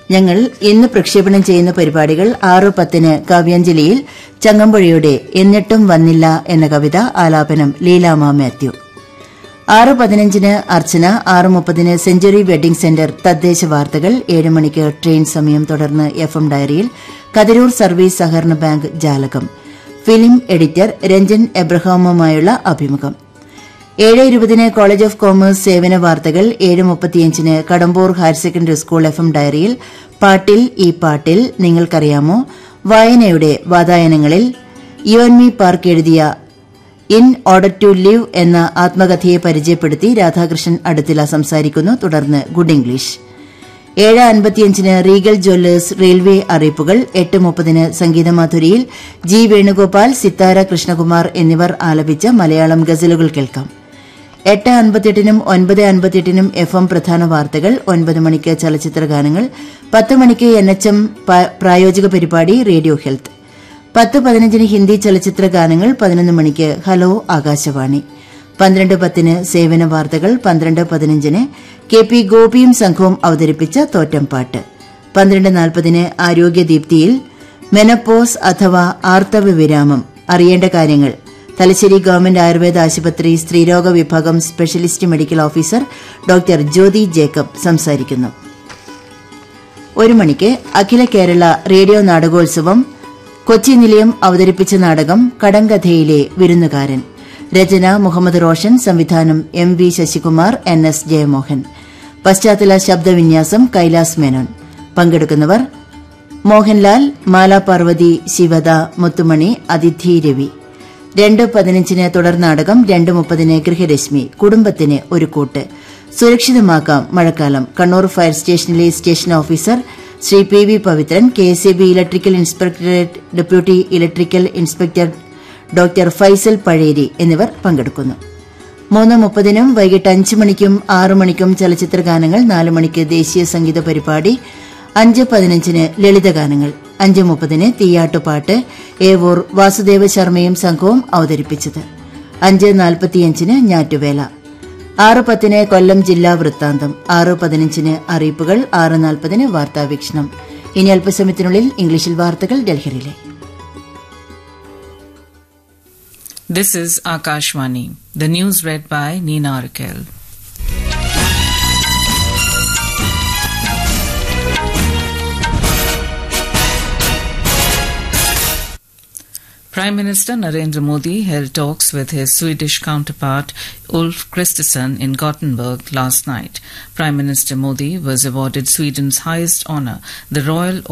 ഞങ്ങൾ ഇന്ന് പ്രക്ഷേപണം ചെയ്യുന്ന പരിപാടികൾ ആറ് പത്തിന് കാവ്യാഞ്ജലിയിൽ ചങ്ങമ്പുഴയുടെ എന്നിട്ടും വന്നില്ല എന്ന കവിത ആലാപനം ലീലാമ മാത്യു ആറ് പതിനഞ്ചിന് അർച്ചന ആറ് മുപ്പതിന് സെഞ്ചുറി വെഡിംഗ് സെന്റർ തദ്ദേശ വാർത്തകൾ ഏഴ് മണിക്ക് ട്രെയിൻ സമയം തുടർന്ന് എഫ് എം ഡയറിയിൽ കതിരൂർ സർവീസ് സഹകരണ ബാങ്ക് ജാലകം ഫിലിം എഡിറ്റർ രഞ്ജൻ എബ്രഹാമുമായുള്ള അഭിമുഖം ഏഴ് ഇരുപതിന് കോളേജ് ഓഫ് കോമേഴ്സ് സേവന വാർത്തകൾ ഏഴ് മുപ്പത്തിയഞ്ചിന് Kadambur higher secondary school F M ഡയറിയിൽ പാട്ടിൽ ഈ പാട്ടിൽ നിങ്ങൾക്കറിയാമോ വായനയുടെ വാതായനങ്ങളിൽ യു എൻ മി പാർക്ക് എഴുതിയ ഇൻ ഓർഡർ ടു ലിവ് എന്ന ആത്മകഥയെ പരിചയപ്പെടുത്തി രാധാകൃഷ്ണൻ അടുത്തില സംസാരിക്കുന്നു തുടർന്ന് ഗുഡ് ഇംഗ്ലീഷ് ഏഴ് അൻപത്തിയഞ്ചിന് റീഗൽ ജ്വല്ലേഴ്സ് റെയിൽവേ അറിയിപ്പുകൾ എട്ട് മുപ്പതിന് സംഗീതമാധുരിയിൽ ജി വേണുഗോപാൽ സിത്താര കൃഷ്ണകുമാർ എന്നിവർ ആലപിച്ച മലയാളം ഗസലുകൾ കേൾക്കാം എട്ട് അൻപത്തിയെട്ടിനും ഒൻപത് അൻപത്തിയെട്ടിനും എഫ് എം പ്രധാന വാർത്തകൾ ഒൻപത് മണിക്ക് ചലച്ചിത്ര ഗാനങ്ങൾ പത്ത് മണിക്ക് എൻ എച്ച് എം പ്രായോജിക പരിപാടി റേഡിയോ ഹെൽത്ത് പത്ത് പതിനഞ്ചിന് ഹിന്ദി ചലച്ചിത്ര ഗാനങ്ങൾ പതിനൊന്ന് മണിക്ക് ഹലോ ആകാശവാണി പന്ത്രണ്ട് പത്തിന് സേവന വാർത്തകൾ പന്ത്രണ്ട് പതിനഞ്ചിന് കെ പി ഗോപിയും സംഘവും അവതരിപ്പിച്ച തോറ്റംപാട്ട് പന്ത്രണ്ട് നാൽപ്പതിന് ആരോഗ്യദീപ്തിയിൽ മെനപ്പോസ് അഥവാ ആർത്തവ വിരാമം അറിയേണ്ട കാര്യങ്ങൾ തലശ്ശേരി ഗവൺമെന്റ് ആയുർവേദ ആശുപത്രി സ്ത്രീരോഗ വിഭാഗം specialist medical officer doctor Jyothi Jacob സംസാരിക്കുന്നു ഒരു മണിക്ക് അഖില കേരള റേഡിയോ നാടകോത്സവം കൊച്ചി നിലയം അവതരിപ്പിച്ച നാടകം കടങ്കഥയിലെ വിരുന്നുകാരൻ രചന മുഹമ്മദ് റോഷൻ സംവിധാനം M V Sasikumar N S Jayamohan പശ്ചാത്തല ശബ്ദവിന്യാസം കൈലാസ് മേനോൻ പങ്കെടുക്കുന്നവർ മോഹൻലാൽ മാല പാർവതി ശിവദ മുത്തുമണി അതിഥി രവി രണ്ട് പതിനഞ്ചിന് തുടർ നാടകം രണ്ട് മുപ്പതിന് ഗൃഹരശ്മി കുടുംബത്തിന് ഒരു കൂട്ട് സുരക്ഷിതമാക്കാം മഴക്കാലം കണ്ണൂർ ഫയർ സ്റ്റേഷനിലെ station officer Shri P V Pavithran K S A B electrical inspectorate deputy electrical inspector doctor Faisal Pazheri എന്നിവർ പങ്കെടുക്കുന്നു മൂന്ന് മുപ്പതിനും വൈകിട്ട് അഞ്ച് മണിക്കും ആറ് മണിക്കും ചലച്ചിത്ര ഗാനങ്ങൾ നാല് മണിക്ക് ദേശീയ സംഗീത പരിപാടി അഞ്ച് പതിനഞ്ചിന് ലളിതഗാനങ്ങൾ അഞ്ച് മുപ്പതിന് തീയാട്ടുപാട്ട് ഏവൂർ വാസുദേവ ശർമ്മയും സംഘവും അവതരിപ്പിച്ചത് അഞ്ച് നാൽപ്പത്തിയഞ്ചിന് ഞാറ്റുവേല ആറ് പത്തിന് കൊല്ലം ജില്ലാ വൃത്താന്തം ആറ് പതിനഞ്ചിന് അറിയിപ്പുകൾ ആറ് നാൽപ്പതിന് വാർത്താവീക്ഷണം ഇനി അല്പസമയത്തിനുള്ളിൽ ഇംഗ്ലീഷിൽ വാർത്തകൾ ഡൽഹിയിലെ This is Akashvani. The news read by Nina Arkel. Prime Minister Narendra Modi held talks with his Swedish counterpart Ulf Kristersson in Gothenburg last night. Prime Minister Modi was awarded Sweden's highest honor, the Royal